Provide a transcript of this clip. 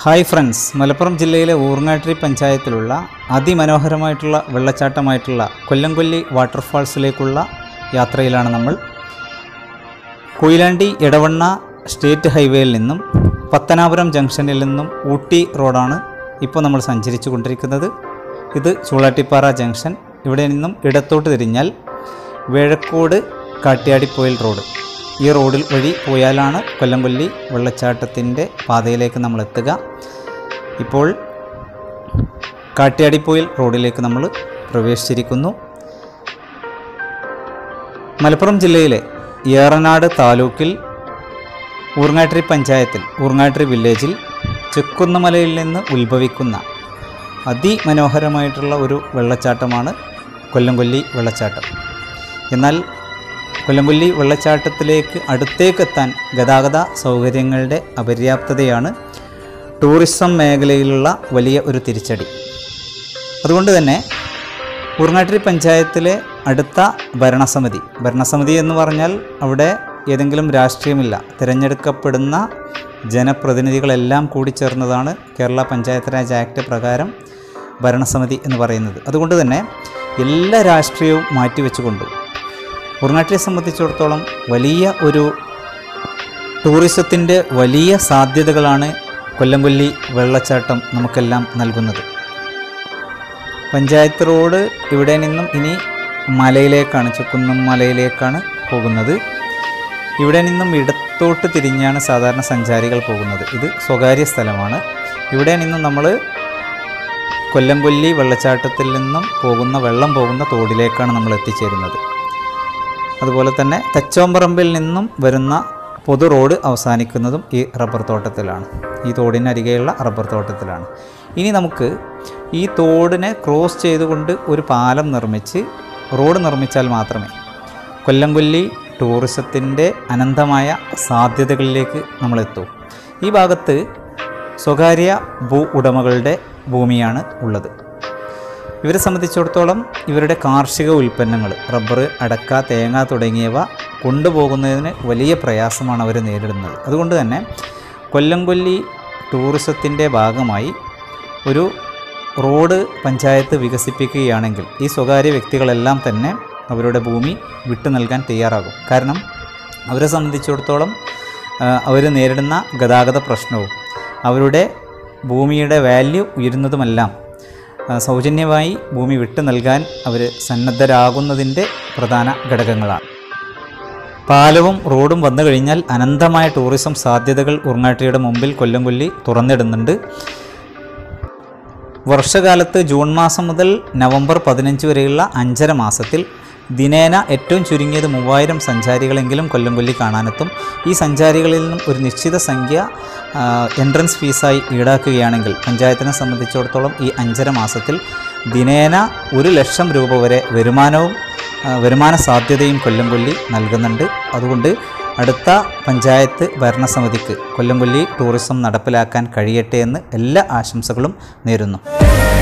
hi friends Malappuram ജില്ലയിലെ ഊർങ്ങാട്ടിരി പഞ്ചായത്തിലുള്ള അതിമനോഹരമായിട്ടുള്ള വെള്ളച്ചാട്ടമായിട്ടുള്ള കൊല്ലംകൊല്ലി വാട്ടർഫാൾസിലേക്കുള്ള യാത്രയിലാണ് നമ്മൾ കൊയിലാണ്ടി ഇടവണ്ണ സ്റ്റേറ്റ് ഹൈവേയിൽ നിന്നും പത്തനാപുരം ജംഗ്ഷനിൽ നിന്നും ഊട്ടി റോഡാണ് ഇപ്പോൾ നമ്മൾ സഞ്ചരിച്ചു കൊണ്ടിരിക്കുന്നത് ഇത് ചൂളാട്ടിപ്പാറ ജംഗ്ഷൻ ഇവിടെ നിന്നും ഇടത്തോട്ട് തിരിഞ്ഞാൽ വേഴക്കോട് കാട്ടിയാടിപ്പോയിൽ റോഡ് ഈ റോഡിൽ വഴി പോയാലാണ് കൊല്ലംകൊല്ലി വെള്ളച്ചാട്ടത്തിൻ്റെ പാതയിലേക്ക് നമ്മൾ എത്തുക ഇപ്പോൾ കാട്ടിയാടിപ്പോയിൽ റോഡിലേക്ക് നമ്മൾ പ്രവേശിച്ചിരിക്കുന്നു മലപ്പുറം ജില്ലയിലെ ഏറനാട് താലൂക്കിൽ ഊർങ്ങാട്ടിരി പഞ്ചായത്തിൽ ഊർങ്ങാട്ടിരി വില്ലേജിൽ ചെക്കുന്നമലയിൽ നിന്ന് ഉത്ഭവിക്കുന്ന അതിമനോഹരമായിട്ടുള്ള ഒരു വെള്ളച്ചാട്ടമാണ് കൊല്ലംകൊല്ലി വെള്ളച്ചാട്ടം എന്നാൽ കൊല്ലംകൊല്ലി വെള്ളച്ചാട്ടത്തിലേക്ക് അടുത്തേക്കെത്താൻ ഗതാഗത സൗകര്യങ്ങളുടെ അപര്യാപ്തതയാണ് ടൂറിസം മേഖലയിലുള്ള വലിയ ഒരു തിരിച്ചടി അതുകൊണ്ട് തന്നെ ഊർങ്ങാട്ടിരി പഞ്ചായത്തിലെ അടുത്ത ഭരണസമിതി ഭരണസമിതി എന്ന് പറഞ്ഞാൽ അവിടെ ഏതെങ്കിലും രാഷ്ട്രീയമില്ല തിരഞ്ഞെടുക്കപ്പെടുന്ന ജനപ്രതിനിധികളെല്ലാം കൂടി ചേർന്നതാണ് കേരള പഞ്ചായത്ത് രാജ് ആക്ട് പ്രകാരം ഭരണസമിതി എന്ന് പറയുന്നത് അതുകൊണ്ട് തന്നെ എല്ലാ രാഷ്ട്രീയവും മാറ്റിവെച്ചുകൊണ്ട് ഊർങ്ങാട്ടിയെ സംബന്ധിച്ചിടത്തോളം വലിയ ഒരു ടൂറിസത്തിൻ്റെ വലിയ സാധ്യതകളാണ് കൊല്ലംകൊല്ലി വെള്ളച്ചാട്ടം നമുക്കെല്ലാം നൽകുന്നത് പഞ്ചായത്ത് റോഡ് ഇവിടെ നിന്നും ഇനി മലയിലേക്കാണ് ചുക്കുന്നം മലയിലേക്കാണ് പോകുന്നത് ഇവിടെ നിന്നും ഇടത്തോട്ട് തിരിഞ്ഞാണ് സാധാരണ സഞ്ചാരികൾ പോകുന്നത് ഇത് സ്വകാര്യ സ്ഥലമാണ് ഇവിടെ നിന്നും നമ്മൾ കൊല്ലംകൊല്ലി വെള്ളച്ചാട്ടത്തിൽ നിന്നും പോകുന്ന വെള്ളം പോകുന്ന തോടിലേക്കാണ് നമ്മൾ എത്തിച്ചേരുന്നത് അതുപോലെ തന്നെ തെച്ചോമ്പറമ്പിൽ നിന്നും വരുന്ന പൊതു റോഡ് അവസാനിക്കുന്നതും ഈ റബ്ബർ തോട്ടത്തിലാണ് ഈ തോടിനരികെയുള്ള റബ്ബർ തോട്ടത്തിലാണ് ഇനി നമുക്ക് ഈ തോടിനെ ക്രോസ് ചെയ്തുകൊണ്ട് ഒരു പാലം നിർമ്മിച്ച് റോഡ് നിർമ്മിച്ചാൽ മാത്രമേ കൊല്ലംകൊല്ലി ടൂറിസത്തിൻ്റെ അനന്തമായ സാധ്യതകളിലേക്ക് നമ്മളെത്തൂ ഈ ഭാഗത്ത് സ്വകാര്യ ഭൂ ഉടമകളുടെ ഭൂമിയാണ് ഉള്ളത് ഇവരെ സംബന്ധിച്ചിടത്തോളം ഇവരുടെ കാർഷിക ഉൽപ്പന്നങ്ങൾ റബ്ബർ അടക്ക തേങ്ങ തുടങ്ങിയവ കൊണ്ടുപോകുന്നതിന് വലിയ പ്രയാസമാണ് അവർ നേരിടുന്നത് അതുകൊണ്ട് തന്നെ കൊല്ലംകൊല്ലി ടൂറിസത്തിൻ്റെ ഭാഗമായി ഒരു റോഡ് പഞ്ചായത്ത് വികസിപ്പിക്കുകയാണെങ്കിൽ ഈ സ്വകാര്യ വ്യക്തികളെല്ലാം തന്നെ അവരുടെ ഭൂമി വിട്ടു നൽകാൻ തയ്യാറാകും കാരണം അവരെ സംബന്ധിച്ചിടത്തോളം അവർ നേരിടുന്ന ഗതാഗത പ്രശ്നവും അവരുടെ ഭൂമിയുടെ വാല്യൂ ഉയരുന്നതുമെല്ലാം ആ, സൗജന്യമായി ഭൂമി വിട്ടു നൽകാൻ അവർ സന്നദ്ധരാകുന്നതിൻ്റെ പ്രധാന ഘടകങ്ങളാണ് പാലവും റോഡും വന്നു കഴിഞ്ഞാൽ അനന്തമായ ടൂറിസം സാധ്യതകൾ ഉർങ്ങാട്ടിയുടെ മുമ്പിൽ കൊല്ലംകൊല്ലി തുറന്നിടുന്നുണ്ട് വർഷകാലത്ത് ജൂൺ മാസം മുതൽ നവംബർ പതിനഞ്ച് വരെയുള്ള അഞ്ചര മാസത്തിൽ ദിനേന ഏറ്റവും ചുരുങ്ങിയത് മൂവായിരം സഞ്ചാരികളെങ്കിലും കൊല്ലംകൊല്ലി കാണാനെത്തും ഈ സഞ്ചാരികളിൽ നിന്നും ഒരു നിശ്ചിത സംഖ്യ ആ, എൻട്രൻസ് ഫീസായി ഈടാക്കുകയാണെങ്കിൽ പഞ്ചായത്തിനെ സംബന്ധിച്ചിടത്തോളം ഈ അഞ്ചര മാസത്തിൽ ദിനേന ഒരു ലക്ഷം രൂപ വരെ വരുമാനവും ആ, വരുമാന സാധ്യതയും കൊല്ലംകൊല്ലി നൽകുന്നുണ്ട് അതുകൊണ്ട് അടുത്ത പഞ്ചായത്ത് ഭരണസമിതിക്ക് കൊല്ലംകൊല്ലി ടൂറിസം നടപ്പിലാക്കാൻ കഴിയട്ടെ എന്ന് എല്ലാ ആശംസകളും നേരുന്നു